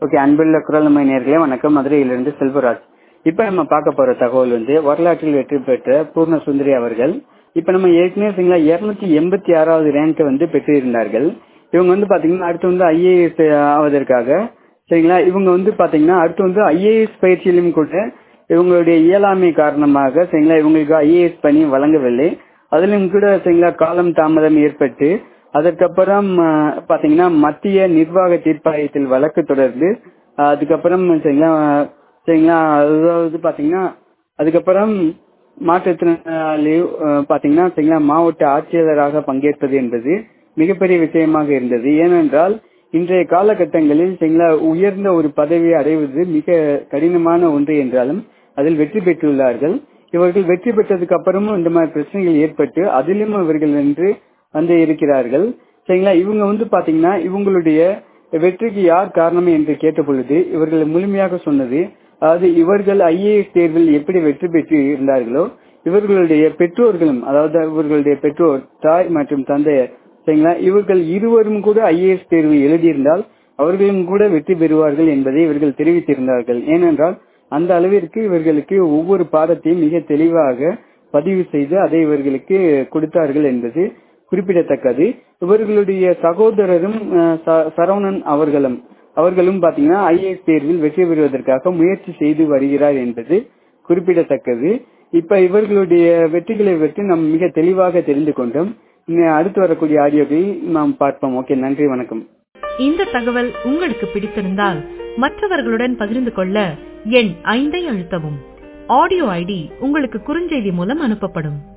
okay அன்புள்ள குரல்மை நேர்களே வணக்கம் மதுரையிலிருந்து செல்வராஜ் இப்ப நம்ம பார்க்க போற தகவல் வந்து வரலாற்றில் வெற்றி பெற்ற பூர்ண சுந்தரி அவர்கள் இப்ப நம்ம ஏற்கனவே சரிங்களா இருநூத்தி எண்பத்தி ஆறாவது ரேங்க் வந்து பெற்றிருந்தார்கள் இவங்க வந்து பாத்தீங்கன்னா அடுத்து வந்து ஐஏஎஸ் ஆவதற்காக சரிங்களா இவங்க வந்து பாத்தீங்கன்னா அடுத்து வந்து ஐஏஎஸ் பயிற்சியிலும் கூட இவங்களுடைய இயலாமை காரணமாக சரிங்களா இவங்களுக்கு ஐஏஎஸ் பணி வழங்கவில்லை அதிலும் கூட சரிங்களா காலம் தாமதம் ஏற்பட்டு அதற்கப்புறம் அஹ், பாத்தீங்கன்னா மத்திய நிர்வாக தீர்ப்பாயத்தில் வழக்கு தொடர்ந்து அஹ், அதுக்கப்புறம் சரிங்களா சரிங்களா அதாவது பாத்தீங்கன்னா அதுக்கப்புறம் மாற்றுத்திறனாளி அஹ், பாத்தீங்கன்னா சரிங்களா மாவட்ட ஆட்சியாளராக பங்கேற்பது என்பது மிகப்பெரிய விஷயமாக இருந்தது ஏனென்றால் இன்றைய காலகட்டங்களில் சரிங்களா உயர்ந்த ஒரு பதவியை அடைவது மிக கடினமான ஒன்று என்றாலும் அதில் வெற்றி பெற்றுள்ளார்கள் இவர்கள் வெற்றி பெற்றதுக்கு அப்புறமும் இந்த மாதிரி பிரச்சனைகள் ஏற்பட்டு அதிலும் இவர்கள் என்று வந்து இருக்கிறார்கள் சரிங்களா இவங்க வந்து பாத்தீங்கன்னா இவங்களுடைய வெற்றிக்கு யார் காரணம் என்று கேட்ட பொழுது இவர்கள் முழுமையாக சொன்னது அதாவது இவர்கள் ஐஏஎஸ் தேர்வில் எப்படி வெற்றி பெற்று இருந்தார்களோ இவர்களுடைய பெற்றோர்களும் அதாவது இவர்களுடைய பெற்றோர் தாய் மற்றும் தந்தையர் சரிங்களா இவர்கள் இருவரும் கூட ஐஏஎஸ் தேர்வு எழுதியிருந்தால் அவர்களும் கூட வெற்றி பெறுவார்கள் என்பதை இவர்கள் தெரிவித்திருந்தார்கள் ஏனென்றால் அந்த அளவிற்கு இவர்களுக்கு ஒவ்வொரு பாடத்தையும் மிக தெளிவாக பதிவு செய்து அதை இவர்களுக்கு கொடுத்தார்கள் என்பது குறிப்பிடத்தக்கது இவர்களுடைய சகோதரரும் அஹ், ச- சரவணன் அவர்களும் அவர்களும் பாத்தீங்கன்னா ஐஏஎஸ் தேர்வில் வெற்றி பெறுவதற்காக முயற்சி செய்து வருகிறார் என்பது குறிப்பிடத்தக்கது இப்ப இவர்களுடைய வெற்றிகளை பற்றி நாம் மிக தெளிவாக தெரிந்து கொண்டோம் இனி அடுத்து வரக்கூடிய ஆடியோவை நாம் பார்ப்போம் ஓகே நன்றி வணக்கம் இந்த தகவல் உங்களுக்கு பிடித்திருந்தால் மற்றவர்களுடன் பகிர்ந்து கொள்ள எண் ஐந்தை அழுத்தவும் ஆடியோ ஐடி உங்களுக்கு குறுஞ்செய்தி மூலம் அனுப்பப்படும்